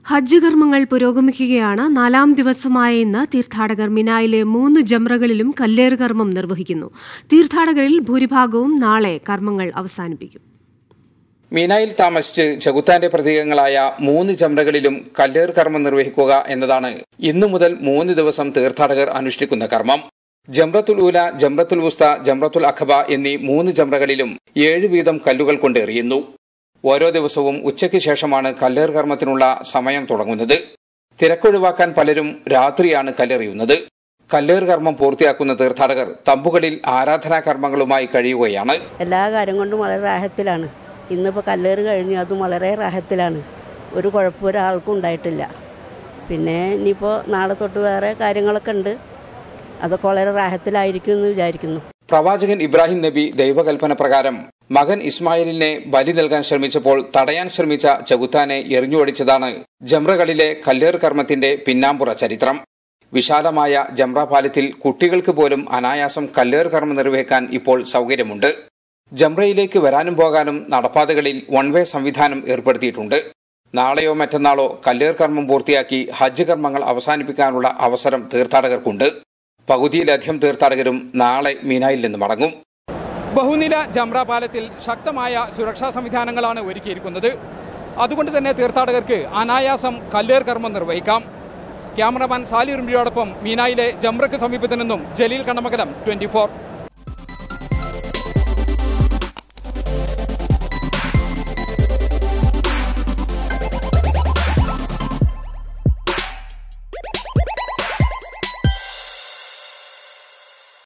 ഹജ്ജ് കർമ്മങ്ങൾ പുരോഗമിക്കുകയാണ് നാലാം ദിവസമായ ഇന്ന് തീർത്ഥാടകർ മിനായിലെ മൂന്ന് ജംറകളിലും കല്ലേറ് കർമ്മം നിർവഹിക്കുന്നു തീർത്ഥാടകരിൽ ഭൂരിഭാഗവും നാളെ കർമ്മങ്ങൾ അവസാനിപ്പിക്കും മീനായിൽ താമസിച്ച് ചെകുത്താന്റെ പ്രതീകങ്ങളായ മൂന്ന് ചമ്രകളിലും കല്ലേർ കർമ്മം നിർവഹിക്കുക എന്നതാണ് ഇന്നു മുതൽ മൂന്ന് ദിവസം തീർത്ഥാടകർ അനുഷ്ഠിക്കുന്ന കർമ്മം ജംറത്തുൽ ഊല ജംറത്തുൽ വുസ്ത ജംറത്തുൽ അഖബ എന്നീ മൂന്ന് ജംറകളിലും ഏഴ് വീതം കല്ലുകൾ കൊണ്ട് എറിയുന്നു ഓരോ ദിവസവും ഉച്ചയ്ക്ക് ശേഷമാണ് കല്ലേർ കർമ്മത്തിനുള്ള സമയം തുടങ്ങുന്നത് തിരക്കൊഴിവാക്കാൻ പലരും രാത്രിയാണ് കല്ലെറിയുന്നത് കല്ലേർ കർമ്മം പൂർത്തിയാക്കുന്ന തീർത്ഥാടകർ തമ്പുകളിൽ ആരാധനാ കർമ്മങ്ങളുമായി കഴിയുകയാണ് എല്ലാ കാര്യം കൊണ്ടും വളരെ റാഹത്തിലാണ് ഇന്നിപ്പോൾ കല്ലേറ് കഴിഞ്ഞു അതും വളരെ റാഹത്തിലാണ് ഒരു കുഴപ്പം ഒരാൾക്കും ഉണ്ടായിട്ടില്ല പിന്നെ ഇനിയിപ്പോൾ നാളെ തൊട്ട് വേറെ കാര്യങ്ങളൊക്കെ ഉണ്ട് അതൊക്കെ വളരെ റാഹത്തിലായിരിക്കും എന്ന് വിചാരിക്കുന്നു പ്രവാചകൻ ഇബ്രാഹിം നബി ദൈവകൽപ്പന പ്രകാരം മകൻ ഇസ്മായിലിനെ ബലി നൽകാൻ ശ്രമിച്ചപ്പോൾ തടയാൻ ശ്രമിച്ച ചെകുത്താനെ എറിഞ്ഞുവടിച്ചതാണ് ജംറകളിലെ കല്ലേർ കർമ്മത്തിന്റെ പിന്നാമ്പുറ ചരിത്രം വിശാലമായ ജംറ പാലത്തിൽ കുട്ടികൾക്ക് പോലും അനായാസം കല്ലേർ കർമ്മം നിർവഹിക്കാൻ ഇപ്പോൾ സൗകര്യമുണ്ട് ജംറയിലേക്ക് വരാനും പോകാനും നടപ്പാതകളിൽ വൺ വേ സംവിധാനം ഏർപ്പെടുത്തിയിട്ടുണ്ട് നാളെയോ മറ്റന്നാളോ കല്ലേർ കർമ്മം പൂർത്തിയാക്കി ഹജ്ജ് കർമ്മങ്ങൾ അവസാനിപ്പിക്കാനുള്ള അവസരം തീർത്ഥാടകർക്കുണ്ട് പകുതിയിലധികം തീർത്ഥാടകരും നാളെ മീനായിൽ നിന്ന് മടങ്ങും ബഹുനില ജംറ പാലത്തിൽ ശക്തമായ സുരക്ഷാ സംവിധാനങ്ങളാണ് ഒരുക്കിയിരിക്കുന്നത് അതുകൊണ്ട് തന്നെ തീർത്ഥാടകർക്ക് അനായാസം കല്ലേർ കർമ്മം നിർവഹിക്കാം ക്യാമറമാൻ സാലി ഉറുമ്പിയോടൊപ്പം മീനായിലെ ജംറയ്ക്ക് സമീപത്തു നിന്നും ജലീൽ കണ്ണമകലം ട്വന്റി